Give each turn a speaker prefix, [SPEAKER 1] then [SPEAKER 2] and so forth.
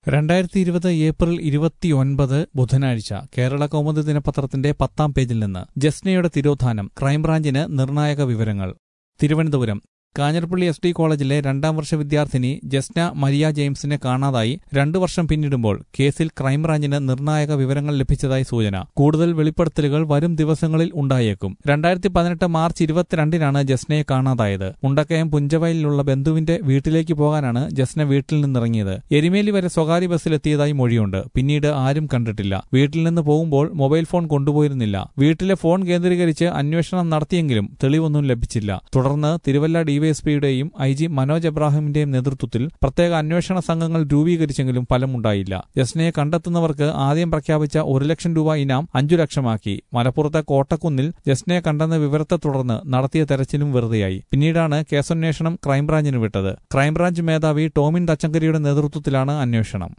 [SPEAKER 1] രണ്ടായിരത്തി ഇരുപത് ഏപ്രിൽ ഇരുപത്തിയൊൻപത് ബുധനാഴ്ച കേരള കൗമുദി ദിനപത്രത്തിന്റെ പത്താം പേജിൽ നിന്ന് ജസ്നയുടെ തിരോധാനം ക്രൈംബ്രാഞ്ചിന് നിർണായക വിവരങ്ങൾ തിരുവനന്തപുരം കാഞ്ഞിരപ്പള്ളി എസ് ഡി കോളേജിലെ രണ്ടാം വർഷ വിദ്യാർത്ഥിനി ജസ്ന മരിയ ജെയിംസിനെ കാണാതായി രണ്ടു വർഷം പിന്നിടുമ്പോൾ കേസിൽ ക്രൈംബ്രാഞ്ചിന് നിർണായക വിവരങ്ങൾ ലഭിച്ചതായി സൂചന കൂടുതൽ വെളിപ്പെടുത്തലുകൾ വരും ദിവസങ്ങളിൽ ഉണ്ടായേക്കും രണ്ടായിരത്തി പതിനെട്ട് മാർച്ച് ഇരുപത്തിരണ്ടിനാണ് ജസ്നയെ കാണാതായത് മുണ്ടക്കയം പുഞ്ചവയലിലുള്ള ബന്ധുവിന്റെ വീട്ടിലേക്ക് പോകാനാണ് ജസ്ന വീട്ടിൽ നിന്നിറങ്ങിയത് എരുമേലി വരെ സ്വകാര്യ ബസ്സിലെത്തിയതായി മൊഴിയുണ്ട് പിന്നീട് ആരും കണ്ടിട്ടില്ല വീട്ടിൽ നിന്ന് പോകുമ്പോൾ മൊബൈൽ ഫോൺ കൊണ്ടുപോയിരുന്നില്ല വീട്ടിലെ ഫോൺ കേന്ദ്രീകരിച്ച് അന്വേഷണം നടത്തിയെങ്കിലും തെളിവൊന്നും ലഭിച്ചില്ല തുടർന്ന് തിരുവല്ല ഡിവൈഎസ്പിയുടെയും ഐ ജി മനോജ് എബ്രാഹിമിന്റെയും നേതൃത്വത്തിൽ പ്രത്യേക അന്വേഷണ സംഘങ്ങൾ രൂപീകരിച്ചെങ്കിലും ഫലമുണ്ടായില്ല ജസ്നയെ കണ്ടെത്തുന്നവർക്ക് ആദ്യം പ്രഖ്യാപിച്ച ഒരു ലക്ഷം രൂപ ഇനാം അഞ്ചു ലക്ഷമാക്കി മലപ്പുറത്തെ കോട്ടക്കുന്നിൽ ജസ്നയെ കണ്ടെന്ന വിവരത്തെ തുടർന്ന് നടത്തിയ തെരച്ചിലും വെറുതെയായി പിന്നീടാണ് കേസന്വേഷണം ക്രൈംബ്രാഞ്ചിന് വിട്ടത് ക്രൈംബ്രാഞ്ച് മേധാവി ടോമിൻ തച്ചങ്കരിയുടെ നേതൃത്വത്തിലാണ് അന്വേഷണം